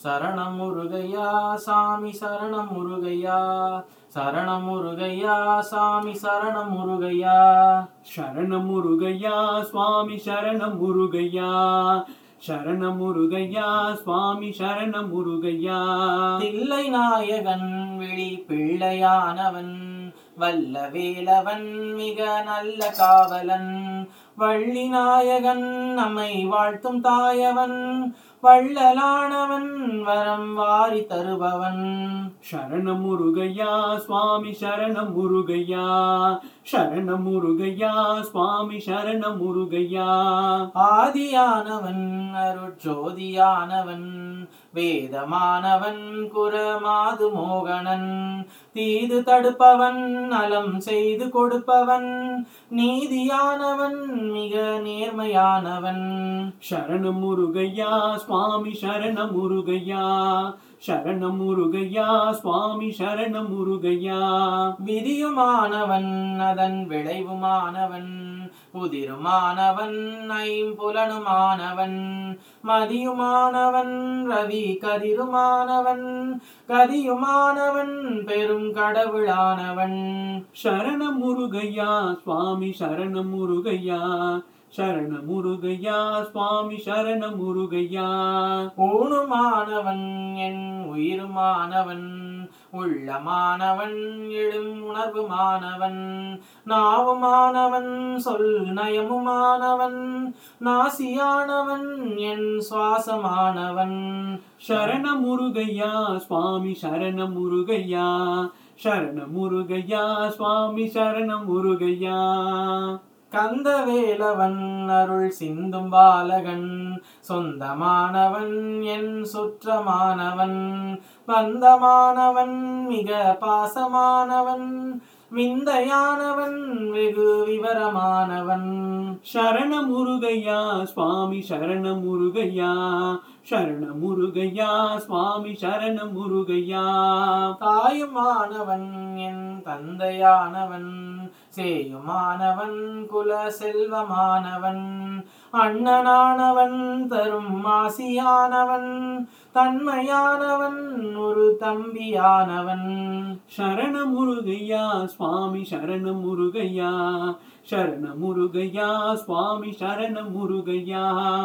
சரணம் முருகையா சாமி சரணம் முருகையா சரணம் முருகையா சாமி சரணம் முருகையா சரணம் முருகையா சுவாமி சரணம் முருகையா சரணம் முருகையா சுவாமி சரணம் முருகையா தில்லை நாயகன் விழி பிள்ளையானவன் வல்ல வேலவன் மிக நல்ல காவலன் வள்ளி நாயகன் நம்மை வாழ்த்தும் தாயவன் வள்ளலானவன் வரம் வாரி தருபவன் சரணம் முருகையா சுவாமி சரணம் முருகையா சரணம் முருகையா சுவாமி சரணம் முருகையா ஆதியானவன் அருட்சோதியானவன் வேதமானவன் குரமாது மோகனன் தீது தடுப்பவன் நலம் செய்து கொடுப்பவன் நீதியானவன் மிக நேர்மையானவன் சரணம் முருகையா சுவாமி சரணம் முருகையா சரணம் முருகையா சுவாமி சரணம் முருகையா விதியுமானவன் அதன் விளைவுமானவன் உதிருமானவன் ஐம்புலனுமானவன் மதியுமானவன் ரவி கதிருமானவன் கதியுமானவன் பெரும் கடவுளானவன் சரணம் முருகையா சுவாமி சரணம் முருகையா சரணம் முருகையா சுவாமி சரணம் முருகையா ஊனுமானவன் என் உயிருமானவன் உள்ளமானவன் எழும் உணர்வுமானவன் நாவுமானவன் சொல் நயமுமானவன் நாசியானவன் என் சுவாசமானவன் சரணம் முருகையா சுவாமி சரணம் முருகையா சரணம் முருகையா சுவாமி சரணம் முருகையா கந்தவேலவன் அருள் சிந்தும் பாலகன் சொந்தமானவன் என் சுற்றமானவன் பந்தமானவன் மிக பாசமானவன் விந்தையானவன் வெகு விவரமானவன் சரணம் முருகையா சுவாமி சரணம் முருகையா சரணம் முருகையா சுவாமி சரணம் முருகையா தாயுமானவன் என் தந்தையானவன் சேயுமானவன் குல செல்வமானவன் அண்ணனானவன் தரும் ஆசியானவன் தன்மையானவன் ஒரு தம்பியானவன் சரணம் முருகையா சுவாமி சரணம் முருகையா சரணம் முருகையா சுவாமி சரணம் முருகையா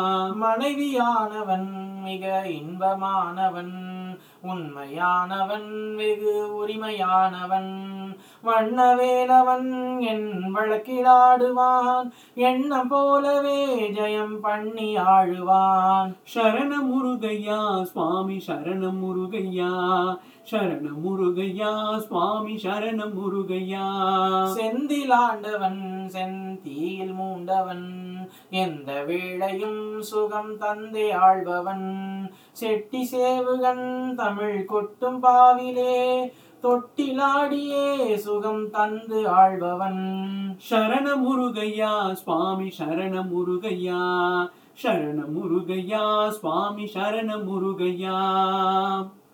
மனைவியானவன் மிக இன்பமானவன் உண்மையானவன் வெகு உரிமையானவன் வண்ணவேலவன் என் வழக்கிலாடுவான் எண்ணம் போலவே ஜெயம் பண்ணி ஆழுவான் சரணம் முருகையா சுவாமி சரணம் முருகையா சரணம் முருகையா சுவாமி சரணம் முருகையா செந்திலாண்டவன் செந்தீயில் மூண்டவன் எந்த வேளையும் சுகம் தந்தை ஆள்பவன் செட்டி சேவுகன் தமிழ் கொட்டும் பாவிலே தொட்டிலாடியே சுகம் தந்து ஆள்பவன் சரணம் முருகையா சுவாமி சரணம் முருகையா சரணம் முருகையா சுவாமி சரணம் முருகையா